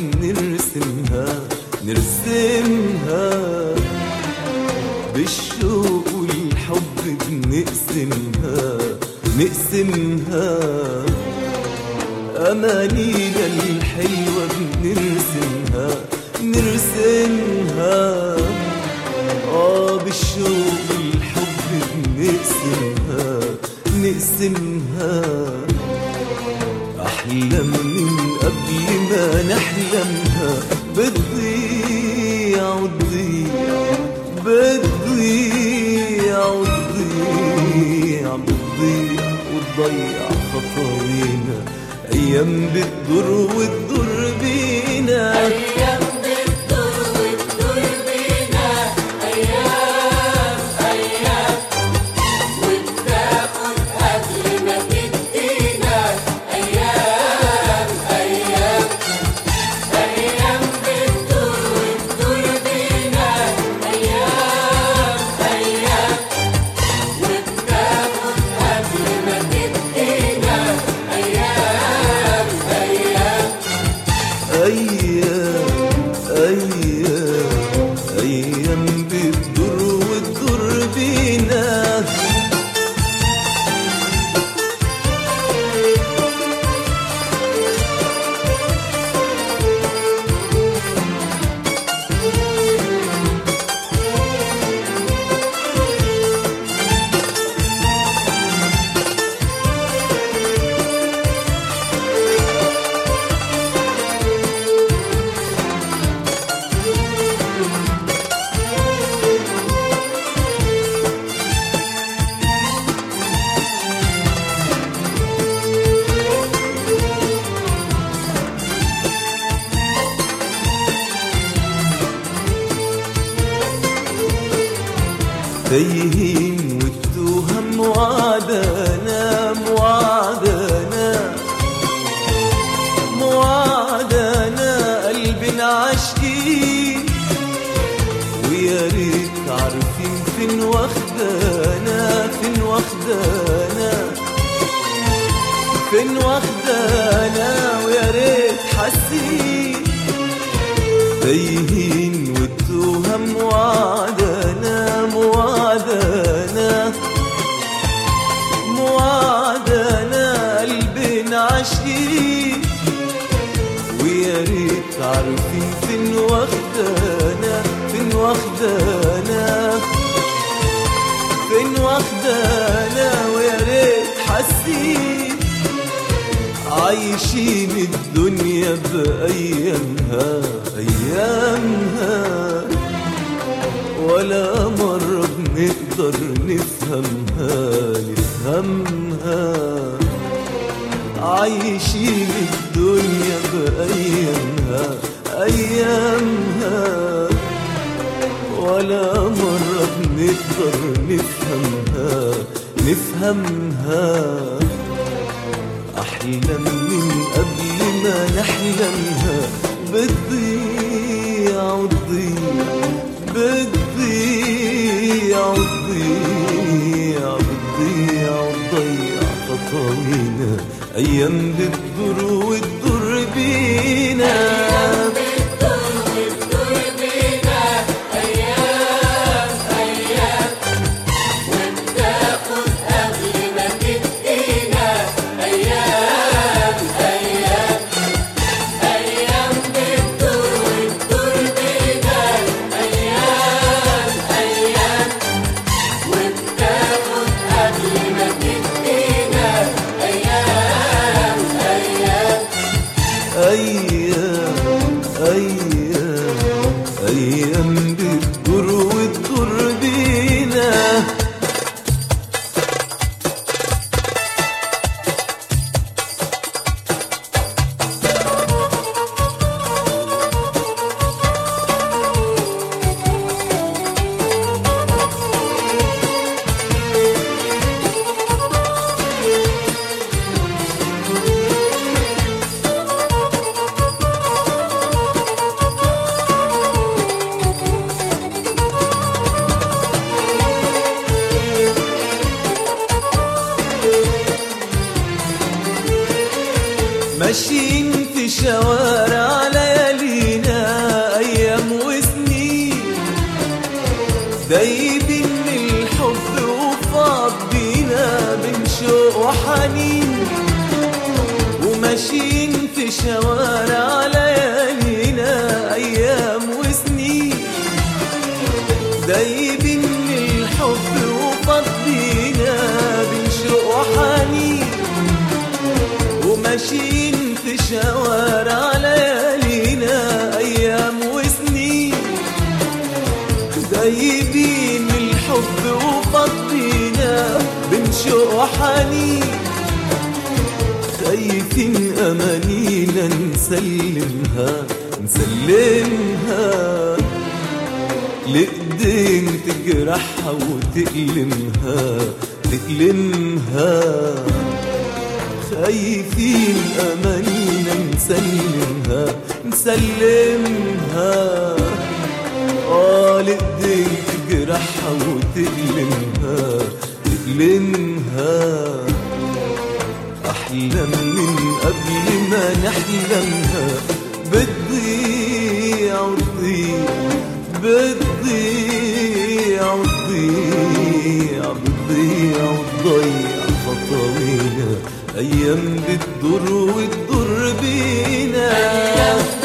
بنرسمها نرسمها بالشوق والحب بنقسمها نقسمها أمانينا الحلوة بنرسمها نرسمها آه بالشوق والحب بنقسمها نقسمها أحلام من قبل ما نحلمها بتضيع وتضيع بتضيع وتضيع بتضيع وتضيع خطاوينا أيام بتضر وتضر بينا أيام بتدور وتدور بينا أيام أيام وبتاخد قبل ما تدينا أيام أيام أيام بتدور وتدور بينا أيام أيام وبتاخد قبل ما تدينا أيام أيام أيام أيام أيام بتضر وتضر بينا تايهين والتوهم موعدنا موعدنا موعدنا قلبنا عاشقين ويا ريت عارفين فين واخدانا فين واخدانا فين واخدانا ويا ريت حاسين تايهين والتوهم موعدنا موعدنا موعدنا قلبنا عاشقين ويا ريت عارفين فين واخدانا فين واخدانا فين واخدانا ويا ريت حاسين عايشين الدنيا بأيامها أيامها ولا مرة بنقدر نفهمها نفهمها عايشين الدنيا بأيامها أيامها ولا مرة بنقدر نفهمها نفهمها أحلام من قبل ما نحلمها بتضيع وتضيع بتضيع وتضيع بتضيع وتضيع خطاوينا أيام بتضر وتضر بينا بتدور وتدور بينا أيام أيام وبتاخد قبل ما تدينا أيام أيام أيام بتدور وتدور بينا أيام أيام وبتاخد قبل ما تدينا أيام أيام أيام أيام أيام بتضر وتضر بينا دايبين من الحب وفاض بينا بين شوق وحنين وماشيين في شوارع ليالينا ايام وسنين دايبين من الحب وفاض بينا بين شوق وحنين وماشيين في شوارع ليالينا ايام وسنين دايبين من الحب وفضينا بين شوق وحنين خايفين امانينا نسلمها نسلمها لإيدين تجرحها وتألمها تألمها خايفين أمانينا نسلمها نسلمها آه لإيدين تجرحها وتألمها تألمها أحلام من قبل ما نحلمها بتضيع وتضيع بتضيع وتضيع بتضيع وتضيع خطاوينا أيام بتضر وتضر بينا